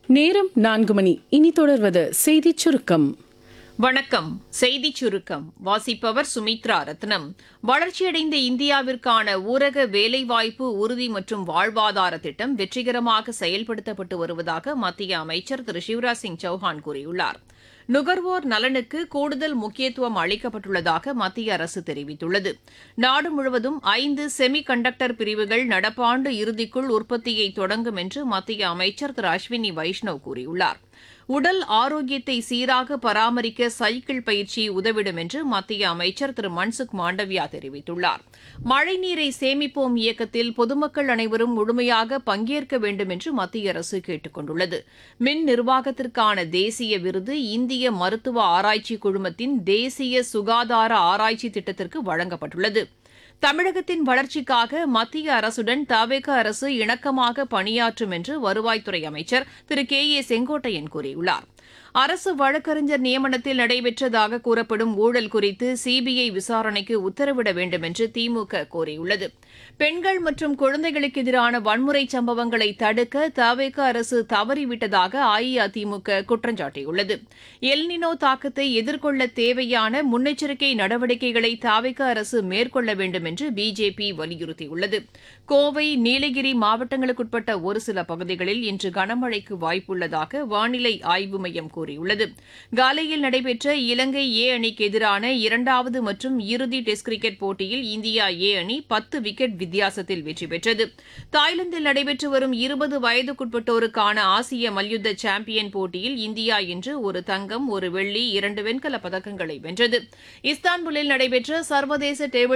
நேரம் நான்கு மணி இனி தொடர்வது செய்திச் சுருக்கம் வணக்கம் செய்திச் சுருக்கம் வாசிப்பவர் சுமித்ரா ரத்னம் வளர்ச்சியடைந்த இந்தியாவிற்கான ஊரக வேலைவாய்ப்பு உறுதி மற்றும் வாழ்வாதார திட்டம் வெற்றிகரமாக செயல்படுத்தப்பட்டு வருவதாக மத்திய அமைச்சர் திரு சிவராஜ் சிங் சௌஹான் கூறியுள்ளார் நுகர்வோர் நலனுக்கு கூடுதல் முக்கியத்துவம் அளிக்கப்பட்டுள்ளதாக மத்திய அரசு தெரிவித்துள்ளது நாடு முழுவதும் ஐந்து செமி கண்டக்டர் பிரிவுகள் நடப்பாண்டு இறுதிக்குள் உற்பத்தியை தொடங்கும் என்று மத்திய அமைச்சர் திரு அஸ்வினி வைஷ்ணவ் கூறியுள்ளார் உடல் ஆரோக்கியத்தை சீராக பராமரிக்க சைக்கிள் பயிற்சி உதவிடும் என்று மத்திய அமைச்சர் திரு மன்சுக் மாண்டவியா தெரிவித்துள்ளார் மழைநீரை சேமிப்போம் இயக்கத்தில் பொதுமக்கள் அனைவரும் முழுமையாக பங்கேற்க வேண்டும் என்று மத்திய அரசு கேட்டுக் கொண்டுள்ளது மின் நிர்வாகத்திற்கான தேசிய விருது இந்திய மருத்துவ ஆராய்ச்சி குழுமத்தின் தேசிய சுகாதார ஆராய்ச்சி திட்டத்திற்கு வழங்கப்பட்டுள்ளது தமிழகத்தின் வளர்ச்சிக்காக மத்திய அரசுடன் தவேக அரசு இணக்கமாக பணியாற்றும் என்று வருவாய்த்துறை அமைச்சர் திரு கே ஏ செங்கோட்டையன் கூறியுள்ளார் அரசு வழக்கறிஞர் நியமனத்தில் நடைபெற்றதாக கூறப்படும் ஊழல் குறித்து சிபிஐ விசாரணைக்கு உத்தரவிட வேண்டும் என்று திமுக கோரியுள்ளது பெண்கள் மற்றும் குழந்தைகளுக்கு எதிரான வன்முறை சம்பவங்களை தடுக்க தவேக அரசு தவறிவிட்டதாக அஇஅதிமுக குற்றம் சாட்டியுள்ளது எல்னினோ தாக்கத்தை எதிர்கொள்ள தேவையான முன்னெச்சரிக்கை நடவடிக்கைகளை தவேக அரசு மேற்கொள்ள வேண்டும் என்று பிஜேபி வலியுறுத்தியுள்ளது கோவை நீலகிரி மாவட்டங்களுக்குட்பட்ட ஒரு சில பகுதிகளில் இன்று கனமழைக்கு வாய்ப்புள்ளதாக வானிலை ஆய்வு மையம் கூறியுள்ளது காலையில் நடைபெற்ற இலங்கை ஏ அணிக்கு எதிரான இரண்டாவது மற்றும் இறுதி டெஸ்ட் கிரிக்கெட் போட்டியில் இந்தியா ஏ அணி பத்து விக்கெட் வித்தியாசத்தில் வெற்றி பெற்றது தாய்லாந்தில் நடைபெற்று வரும் இருபது வயதுக்குட்பட்டோருக்கான ஆசிய மல்யுத்த சாம்பியன் போட்டியில் இந்தியா இன்று ஒரு தங்கம் ஒரு வெள்ளி இரண்டு வெண்கலப் பதக்கங்களை வென்றது இஸ்தான்புல்லில் நடைபெற்ற சர்வதேச டேபிள்